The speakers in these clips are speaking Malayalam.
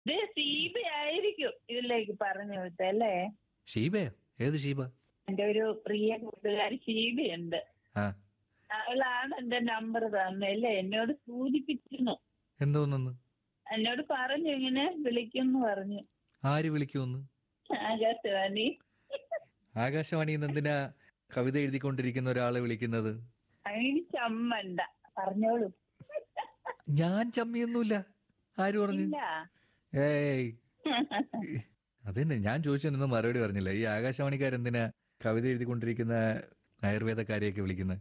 ഇത് സീബ ആയിരിക്കും ഇതിലേക്ക് പറഞ്ഞു വിട്ടല്ലേ ഷീബയോ ഏത് ഷീബ എന്റെ ഒരു പ്രിയ കൂട്ടുകാരി ഷീബയുണ്ട് ആ അവളാണ് എന്റെ നമ്പർ തന്നല്ലേ എന്നോട് സൂചിപ്പിച്ചിരുന്നു എന്തോന്നു എന്നോട് പറഞ്ഞു ഇങ്ങനെ വിളിക്കുന്നു പറഞ്ഞു ആര് വിളിക്കുമെന്ന് ആകാശവാണി ആകാശവാണിയിൽ നിന്ന് എന്തിനാ കവിത എഴുതിക്കൊണ്ടിരിക്കുന്ന ഒരാളെ വിളിക്കുന്നത് അതിന് ചമ്മണ്ട പറഞ്ഞോളൂ ഞാൻ ചമ്മിയൊന്നുമില്ല ആര് പറഞ്ഞു ഇല്ല ഏയ് അതന്നെ ഞാൻ ചോദിച്ചതിനൊന്നും മറുപടി പറഞ്ഞില്ല ഈ ആകാശവാണിക്കാരെന്തിനാ കവിത എഴുതിക്കൊണ്ടിരിക്കുന്ന ആയുർവേദക്കാരെയൊക്കെ വിളിക്കുന്നത്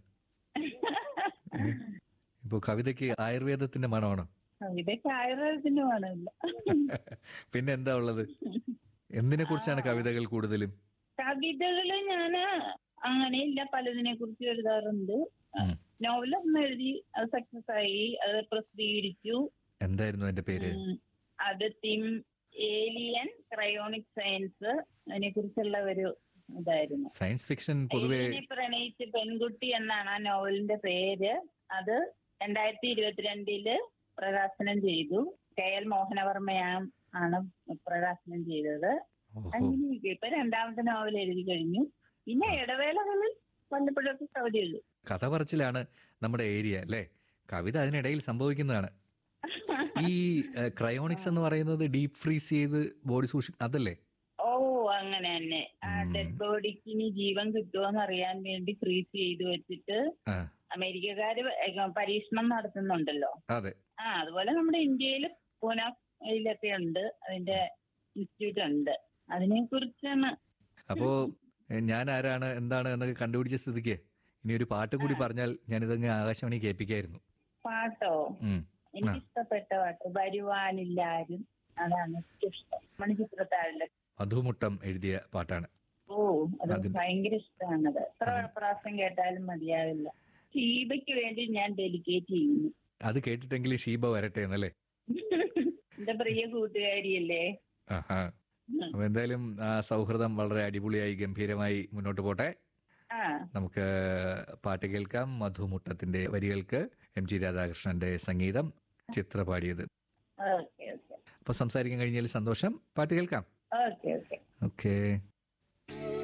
ഇപ്പൊ കവിതയ്ക്ക് ആയുർവേദത്തിന്റെ മണമാണോ ഇതൊക്കെ ആയുർവേദത്തിന് വേണമില്ല പിന്നെ എന്താ ഉള്ളത് എന്തിനെ കുറിച്ചാണ് കവിതകൾ കൂടുതലും കവിതകള് ഞാന് അങ്ങനെയില്ല പലതിനെ കുറിച്ച് എഴുതാറുണ്ട് ഉം. നോവലൊന്നും എഴുതി അത് സക്സസ് ആയി അത് പ്രസിദ്ധീകരിച്ചു എന്തായിരുന്നു അതിന്റെ പേര് ഉം. അത് തിം ഏലിയൻ ക്രയോണിക് സയൻസ് അതിനെ കുറിച്ചുള്ള ഒരു ഇതായിരുന്നു സയൻസ് ഫിക്ഷൻ പൊതുവെ ഏലിയനെ പ്രണയിച്ച പെൺകുട്ടി എന്നാണ് ആ നോവലിന്റെ പേര് അത് രണ്ടായിരത്തി ഇരുപത്തിരണ്ടില് പ്രകാശനം ചെയ്തു കെ എൽ മോഹനവർമ്മയാണ് ആണ് പ്രകാശനം ചെയ്തത് ഓഹോ അങ്ങനെയൊക്കെ ഇപ്പൊ രണ്ടാമത്തെ നോവൽ എഴുതി കഴിഞ്ഞു പിന്നെ ഇടവേളകളിൽ വല്ലപ്പോഴൊക്കെ കവിത എഴുതും കഥ പറച്ചിലാണ് നമ്മുടെ ഏരിയ അല്ലേ കവിത അതിനിടയിൽ സംഭവിക്കുന്നതാണ് ഈ ക്രയോണിക്സ് എന്ന് പറയുന്നത് ഡീപ് ഫ്രീസ് ചെയ്ത് ബോഡി സൂക്ഷി അതല്ലേ ഓ അങ്ങനെ തന്നെ ആ ഉം. ഡെഡ് ബോഡിക്ക് ഇനി ജീവൻ കിട്ടുമോന്ന് അറിയാൻ വേണ്ടി ഫ്രീസ് ചെയ്ത് വെച്ചിട്ട് ആ അമേരിക്കക്കാര് ഏ- പരീക്ഷണം നടത്തുന്നുണ്ടല്ലോ അതെ ആ അതുപോലെ നമ്മുടെ ഇന്ത്യയിൽ പൂനെയിലൊക്കെ ഉണ്ട് അതിന്റെ ഇൻസ്റ്റിറ്റ്യൂട്ട് ഉണ്ട് അതിനെ കുറിച്ചാണ് അപ്പോ എ, ഞാൻ ആരാണ് എന്താണ് എന്നൊക്കെ കണ്ടുപിടിച്ച സ്ഥിതിക്ക് ഇനി ഒരു പാട്ട് കൂടി പറഞ്ഞാൽ ഞാനിതങ്ങ് ആകാശവാണി കേൾപ്പിക്കായിരുന്നു പാട്ടോ ഉം. എനിക്ക് ഇഷ്ടപ്പെട്ട പാട്ട് വരുവാനില്ലാരും അതാണ് ഏറ്റവും ഇഷ്ടം മണിച്ചിത്രത്താഴിലെ മധുമുട്ടം എഴുതിയ പാട്ടാണ് ഓ അത് അതിന്റെ- ഭയങ്കര ഇഷ്ടമാണത് എത്ര പ്രാവശ്യം കേട്ടാലും മതിയാവില്ല ഷീബയ്ക്ക് വേണ്ടി ഞാൻ ഡെലിക്കേറ്റ് ചെയ്യുന്നു അത് കേട്ടിട്ടെങ്കിലും ഷീബ വരട്ടെ എന്നല്ലേ എന്റെ പ്രിയ കൂട്ടുകാരിയല്ലേ ആഹാ ഉം. അപ്പൊ എന്തായാലും ആ സൗഹൃദം വളരെ അടിപൊളിയായി ഗംഭീരമായി മുന്നോട്ട് പോട്ടെ ആ നമുക്ക് പാട്ട് കേൾക്കാം മധുമുട്ടത്തിന്റെ വരികൾക്ക് എം ജി രാധാകൃഷ്ണന്റെ സംഗീതം ചിത്ര പാടിയത് ഓക്കെ ഓക്കെ അപ്പൊ സംസാരിക്കാൻ കഴിഞ്ഞാൽ സന്തോഷം പാട്ട് കേൾക്കാം ഓക്കെ ഓക്കെ ഓക്കേ